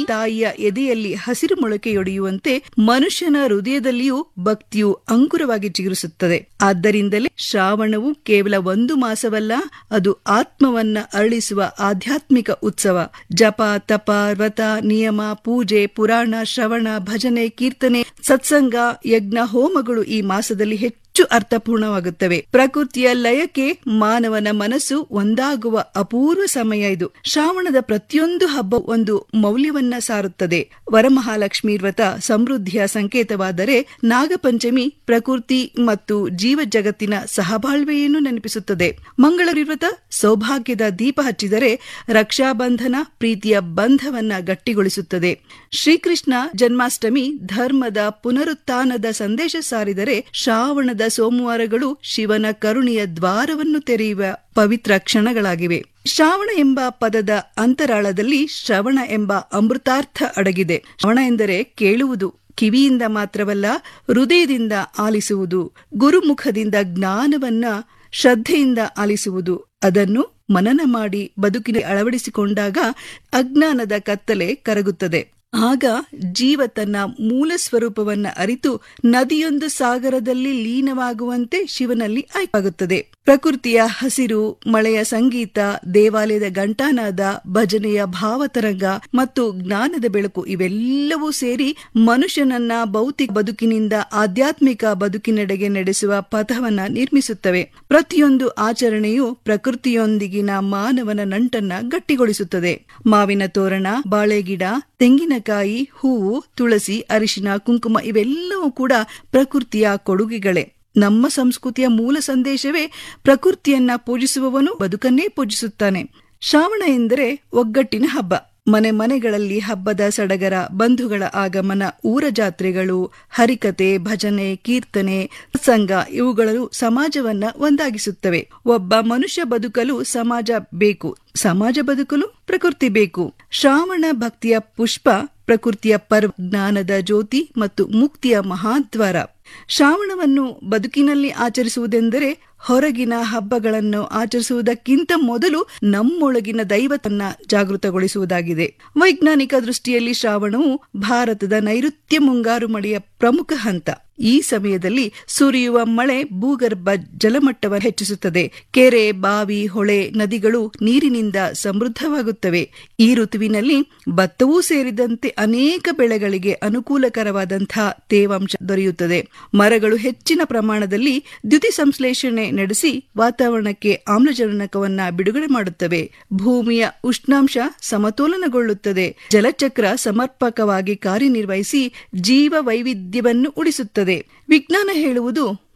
ತಾಯಿಯ ಎದೆಯಲ್ಲಿ ಹಸಿರು ಮೊಳಕೆಯೊಡೆಯುವಂತೆ ಮನುಷ್ಯನ ಹೃದಯದಲ್ಲಿಯೂ ಭಕ್ತಿಯು ಅಂಕುರವಾಗಿ ಚಿಗುರಿಸುತ್ತದೆ ಆದ್ದರಿಂದಲೇ ಶ್ರಾವಣವು ಕೇವಲ ಒಂದು ಮಾಸವಲ್ಲ ಅದು ಆತ್ಮವನ್ನ ಅರಳಿಸುವ ಆಧ್ಯಾತ್ಮಿಕ ಉತ್ಸವ ಜಪ ತಪ ವ್ರತ ನಿಯಮ ಪೂಜೆ ಪುರಾಣ ಶ್ರವಣ ಭಜನೆ ಕೀರ್ತನೆ ಸತ್ಸಂಗ ಯಜ್ಞ ಹೋಮಗಳು ಈ ಮಾಸದಲ್ಲಿ ಹೆಚ್ಚು ಅರ್ಥಪೂರ್ಣವಾಗುತ್ತವೆ ಪ್ರಕೃತಿಯ ಲಯಕ್ಕೆ ಮಾನವನ ಮನಸ್ಸು ಒಂದಾಗುವ ಅಪೂರ್ವ ಸಮಯ ಇದು ಶ್ರಾವಣದ ಪ್ರತಿಯೊಂದು ಹಬ್ಬ ಒಂದು ಮೌಲ್ಯವನ್ನ ಸಾರುತ್ತದೆ ವರಮಹಾಲಕ್ಷ್ಮಿ ವ್ರತ ಸಮೃದ್ಧಿಯ ಸಂಕೇತವಾದರೆ ನಾಗಪಂಚಮಿ ಪ್ರಕೃತಿ ಮತ್ತು ಜೀವ ಜಗತ್ತಿನ ಸಹಬಾಳ್ವೆಯನ್ನು ನೆನಪಿಸುತ್ತದೆ ಮಂಗಳೂರಿ ವ್ರತ ಸೌಭಾಗ್ಯದ ದೀಪ ಹಚ್ಚಿದರೆ ರಕ್ಷಾಬಂಧನ ಪ್ರೀತಿಯ ಬಂಧವನ್ನ ಗಟ್ಟಿಗೊಳಿಸುತ್ತದೆ ಶ್ರೀಕೃಷ್ಣ ಜನ್ಮಾಷ್ಟಮಿ ಧರ್ಮದ ಪುನರುತ್ಥಾನದ ಸಂದೇಶ ಸಾರಿದರೆ ಶ್ರಾವಣದ ಸೋಮವಾರಗಳು ಶಿವನ ಕರುಣೆಯ ದ್ವಾರವನ್ನು ತೆರೆಯುವ ಪವಿತ್ರ ಕ್ಷಣಗಳಾಗಿವೆ ಶ್ರಾವಣ ಎಂಬ ಪದದ ಅಂತರಾಳದಲ್ಲಿ ಶ್ರವಣ ಎಂಬ ಅಮೃತಾರ್ಥ ಅಡಗಿದೆ ಶ್ರವಣ ಎಂದರೆ ಕೇಳುವುದು ಕಿವಿಯಿಂದ ಮಾತ್ರವಲ್ಲ ಹೃದಯದಿಂದ ಆಲಿಸುವುದು ಗುರುಮುಖದಿಂದ ಜ್ಞಾನವನ್ನ ಶ್ರದ್ಧೆಯಿಂದ ಆಲಿಸುವುದು ಅದನ್ನು ಮನನ ಮಾಡಿ ಬದುಕಿನ ಅಳವಡಿಸಿಕೊಂಡಾಗ ಅಜ್ಞಾನದ ಕತ್ತಲೆ ಕರಗುತ್ತದೆ ಆಗ ಜೀವ ತನ್ನ ಮೂಲ ಸ್ವರೂಪವನ್ನ ಅರಿತು ನದಿಯೊಂದು ಸಾಗರದಲ್ಲಿ ಲೀನವಾಗುವಂತೆ ಶಿವನಲ್ಲಿ ಆಯ್ಪಾಗುತ್ತದೆ ಪ್ರಕೃತಿಯ ಹಸಿರು ಮಳೆಯ ಸಂಗೀತ ದೇವಾಲಯದ ಘಂಟಾನಾದ ಭಜನೆಯ ಭಾವತರಂಗ ಮತ್ತು ಜ್ಞಾನದ ಬೆಳಕು ಇವೆಲ್ಲವೂ ಸೇರಿ ಮನುಷ್ಯನನ್ನ ಭೌತಿಕ ಬದುಕಿನಿಂದ ಆಧ್ಯಾತ್ಮಿಕ ಬದುಕಿನೆಡೆಗೆ ನಡೆಸುವ ಪಥವನ್ನ ನಿರ್ಮಿಸುತ್ತವೆ ಪ್ರತಿಯೊಂದು ಆಚರಣೆಯು ಪ್ರಕೃತಿಯೊಂದಿಗಿನ ಮಾನವನ ನಂಟನ್ನ ಗಟ್ಟಿಗೊಳಿಸುತ್ತದೆ ಮಾವಿನ ತೋರಣ ಬಾಳೆಗಿಡ ತೆಂಗಿನಕಾಯಿ ಹೂವು ತುಳಸಿ ಅರಿಶಿನ ಕುಂಕುಮ ಇವೆಲ್ಲವೂ ಕೂಡ ಪ್ರಕೃತಿಯ ಕೊಡುಗೆಗಳೇ ನಮ್ಮ ಸಂಸ್ಕೃತಿಯ ಮೂಲ ಸಂದೇಶವೇ ಪ್ರಕೃತಿಯನ್ನ ಪೂಜಿಸುವವನು ಬದುಕನ್ನೇ ಪೂಜಿಸುತ್ತಾನೆ ಶ್ರಾವಣ ಎಂದರೆ ಒಗ್ಗಟ್ಟಿನ ಹಬ್ಬ ಮನೆ ಮನೆಗಳಲ್ಲಿ ಹಬ್ಬದ ಸಡಗರ ಬಂಧುಗಳ ಆಗಮನ ಊರ ಜಾತ್ರೆಗಳು ಹರಿಕತೆ ಭಜನೆ ಕೀರ್ತನೆ ಸಂಘ ಇವುಗಳು ಸಮಾಜವನ್ನ ಒಂದಾಗಿಸುತ್ತವೆ ಒಬ್ಬ ಮನುಷ್ಯ ಬದುಕಲು ಸಮಾಜ ಬೇಕು ಸಮಾಜ ಬದುಕಲು ಪ್ರಕೃತಿ ಬೇಕು ಶ್ರಾವಣ ಭಕ್ತಿಯ ಪುಷ್ಪ ಪ್ರಕೃತಿಯ ಪರ್ವ ಜ್ಞಾನದ ಜ್ಯೋತಿ ಮತ್ತು ಮುಕ್ತಿಯ ಮಹಾದ್ವಾರ ಶ್ರಾವಣವನ್ನು ಬದುಕಿನಲ್ಲಿ ಆಚರಿಸುವುದೆಂದರೆ ಹೊರಗಿನ ಹಬ್ಬಗಳನ್ನು ಆಚರಿಸುವುದಕ್ಕಿಂತ ಮೊದಲು ನಮ್ಮೊಳಗಿನ ದೈವತನ್ನ ಜಾಗೃತಗೊಳಿಸುವುದಾಗಿದೆ ವೈಜ್ಞಾನಿಕ ದೃಷ್ಟಿಯಲ್ಲಿ ಶ್ರಾವಣವು ಭಾರತದ ನೈಋತ್ಯ ಮುಂಗಾರು ಮಳೆಯ ಪ್ರಮುಖ ಹಂತ ಈ ಸಮಯದಲ್ಲಿ ಸುರಿಯುವ ಮಳೆ ಭೂಗರ್ಭ ಜಲಮಟ್ಟವನ್ನು ಹೆಚ್ಚಿಸುತ್ತದೆ ಕೆರೆ ಬಾವಿ ಹೊಳೆ ನದಿಗಳು ನೀರಿನಿಂದ ಸಮೃದ್ಧವಾಗುತ್ತವೆ ಈ ಋತುವಿನಲ್ಲಿ ಭತ್ತವೂ ಸೇರಿದಂತೆ ಅನೇಕ ಬೆಳೆಗಳಿಗೆ ಅನುಕೂಲಕರವಾದಂತಹ ತೇವಾಂಶ ದೊರೆಯುತ್ತದೆ ಮರಗಳು ಹೆಚ್ಚಿನ ಪ್ರಮಾಣದಲ್ಲಿ ದ್ಯುತಿ ಸಂಶ್ಲೇಷಣೆ ನಡೆಸಿ ವಾತಾವರಣಕ್ಕೆ ಆಮ್ಲಜನಕವನ್ನ ಬಿಡುಗಡೆ ಮಾಡುತ್ತವೆ ಭೂಮಿಯ ಉಷ್ಣಾಂಶ ಸಮತೋಲನಗೊಳ್ಳುತ್ತದೆ ಜಲಚಕ್ರ ಸಮರ್ಪಕವಾಗಿ ಕಾರ್ಯನಿರ್ವಹಿಸಿ ಜೀವ ವೈವಿಧ್ಯವನ್ನು ಉಳಿಸುತ್ತದೆ ವಿಜ್ಞಾನ ಹೇಳುವುದು